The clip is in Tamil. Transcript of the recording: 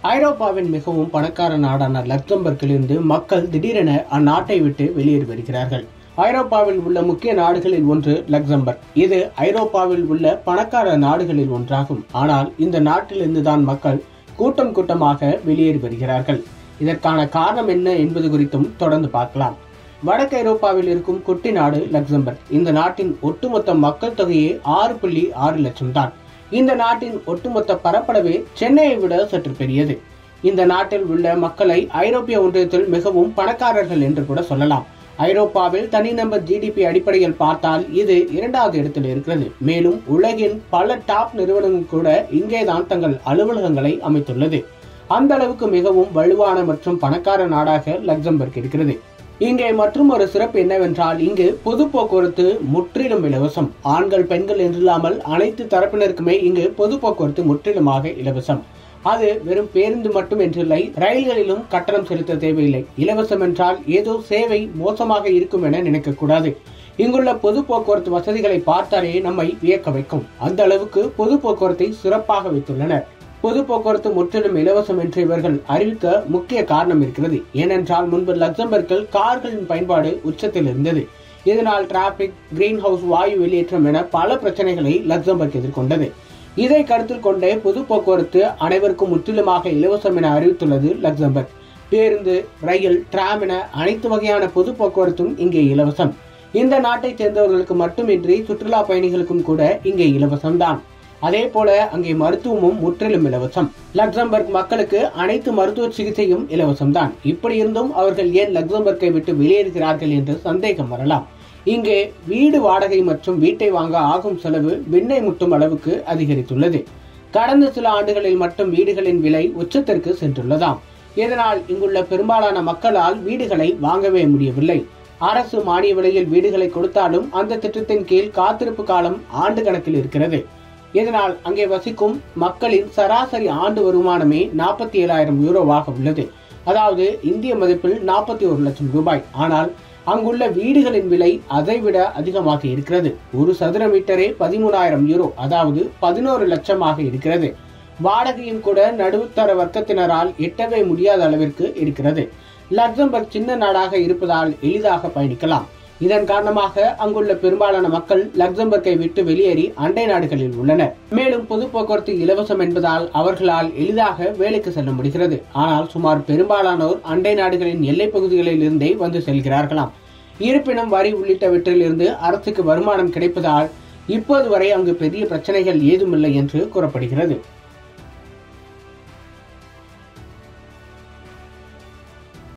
ஐரோப்பாவின் மிகவும் பணக்கார நாடான லக்சம்பர்க்கிலிருந்து மக்கள் திடீரென அந்நாட்டை விட்டு வெளியேறி வருகிறார்கள் ஐரோப்பாவில் உள்ள முக்கிய நாடுகளில் ஒன்று லக்சம்பர்க் இது ஐரோப்பாவில் உள்ள பணக்கார நாடுகளில் ஒன்றாகும் ஆனால் இந்த நாட்டிலிருந்து தான் மக்கள் கூட்டம் கூட்டமாக வெளியேறி வருகிறார்கள் இதற்கான காரணம் என்ன என்பது குறித்தும் தொடர்ந்து பார்க்கலாம் வடக்கு ஐரோப்பாவில் இருக்கும் குட்டி நாடு லக்சம்பர்க் இந்த நாட்டின் ஒட்டுமொத்த மக்கள் தொகையே ஆறு புள்ளி ஆறு லட்சம் தான் இந்த நாட்டின் ஒட்டுமொத்த பரப்பளவே சென்னையை விட சற்று பெரியது இந்த நாட்டில் உள்ள மக்களை ஐரோப்பிய ஒன்றியத்தில் மிகவும் பணக்காரர்கள் என்று கூட சொல்லலாம் ஐரோப்பாவில் தனிநபர் ஜிடிபி அடிப்படையில் பார்த்தால் இது இரண்டாவது இடத்தில் இருக்கிறது மேலும் உலகின் பல டாப் நிறுவனங்கள் கூட இங்கேதான் தங்கள் அலுவலகங்களை அமைத்துள்ளது அந்த அளவுக்கு மிகவும் வலுவான மற்றும் பணக்கார நாடாக லக்சம்பர்க் இருக்கிறது இங்கே மற்றும் ஒரு சிறப்பு என்னவென்றால் இங்கு பொது போக்குவரத்து முற்றிலும் இலவசம் ஆண்கள் பெண்கள் என்றில்லாமல் அனைத்து தரப்பினருக்குமே இங்கு பொது போக்குவரத்து முற்றிலுமாக இலவசம் அது வெறும் பேருந்து மட்டும் என்றில்லை ரயில்களிலும் கட்டணம் செலுத்த தேவையில்லை இலவசம் என்றால் ஏதோ சேவை மோசமாக இருக்கும் என நினைக்கக்கூடாது இங்குள்ள பொது போக்குவரத்து வசதிகளை பார்த்தாலே நம்மை வியக்க வைக்கும் அந்த அளவுக்கு பொது போக்குவரத்தை சிறப்பாக வைத்துள்ளனர் பொது போக்குவரத்து முற்றிலும் இலவசம் என்று இவர்கள் அறிவிக்க முக்கிய காரணம் இருக்கிறது ஏனென்றால் முன்பு லக்சம்பர்க்கில் கார்களின் பயன்பாடு உச்சத்தில் இருந்தது இதனால் டிராபிக் கிரீன் ஹவுஸ் வாயு வெளியேற்றம் என பல பிரச்சனைகளை லக்சம்பர்க் எதிர்கொண்டது இதை கருத்தில் கொண்டே பொது போக்குவரத்து அனைவருக்கும் முற்றிலுமாக இலவசம் என அறிவித்துள்ளது லக்சம்பர்க் பேருந்து ரயில் டிராம் என அனைத்து வகையான பொது போக்குவரத்தும் இங்கே இலவசம் இந்த நாட்டை சேர்ந்தவர்களுக்கு மட்டுமின்றி சுற்றுலா பயணிகளுக்கும் கூட இங்கே இலவசம்தான் அதே போல அங்கே மருத்துவமும் முற்றிலும் இலவசம் லக்சம்பர்க் மக்களுக்கு அனைத்து மருத்துவ சிகிச்சையும் இலவசம்தான் இப்படி இருந்தும் அவர்கள் ஏன் லக்சம்பர்க்கை விட்டு வெளியேறுகிறார்கள் என்று சந்தேகம் வரலாம் இங்கே வீடு வாடகை மற்றும் வீட்டை வாங்க ஆகும் செலவு விண்ணை முட்டும் அளவுக்கு அதிகரித்துள்ளது கடந்த சில ஆண்டுகளில் மட்டும் வீடுகளின் விலை உச்சத்திற்கு சென்றுள்ளதாம் இதனால் இங்குள்ள பெரும்பாலான மக்களால் வீடுகளை வாங்கவே முடியவில்லை அரசு மானிய விலையில் வீடுகளை கொடுத்தாலும் அந்த திட்டத்தின் கீழ் காத்திருப்பு காலம் ஆண்டு கணக்கில் இருக்கிறது இதனால் அங்கே வசிக்கும் மக்களின் சராசரி ஆண்டு வருமானமே நாற்பத்தி ஏழாயிரம் யூரோவாக உள்ளது அதாவது இந்திய மதிப்பில் நாற்பத்தி ஒரு லட்சம் ரூபாய் ஆனால் அங்குள்ள வீடுகளின் விலை அதைவிட அதிகமாக இருக்கிறது ஒரு சதுர மீட்டரே பதிமூணாயிரம் யூரோ அதாவது பதினோரு லட்சமாக இருக்கிறது வாடகையும் கூட நடுத்தர வர்க்கத்தினரால் எட்டவே முடியாத அளவிற்கு இருக்கிறது லக்சம்பர்க் சின்ன நாடாக இருப்பதால் எளிதாக பயணிக்கலாம் இதன் காரணமாக அங்குள்ள பெரும்பாலான மக்கள் லக்சம்பர்க்கை விட்டு வெளியேறி அண்டை நாடுகளில் உள்ளனர் மேலும் பொது போக்குவரத்து இலவசம் என்பதால் அவர்களால் எளிதாக வேலைக்கு செல்ல முடிகிறது ஆனால் சுமார் பெரும்பாலானோர் அண்டை நாடுகளின் எல்லை பகுதிகளில் இருந்தே வந்து செல்கிறார்களாம் இருப்பினும் வரி உள்ளிட்டவற்றிலிருந்து அரசுக்கு வருமானம் கிடைப்பதால் இப்போது வரை அங்கு பெரிய பிரச்சனைகள் ஏதுமில்லை என்று கூறப்படுகிறது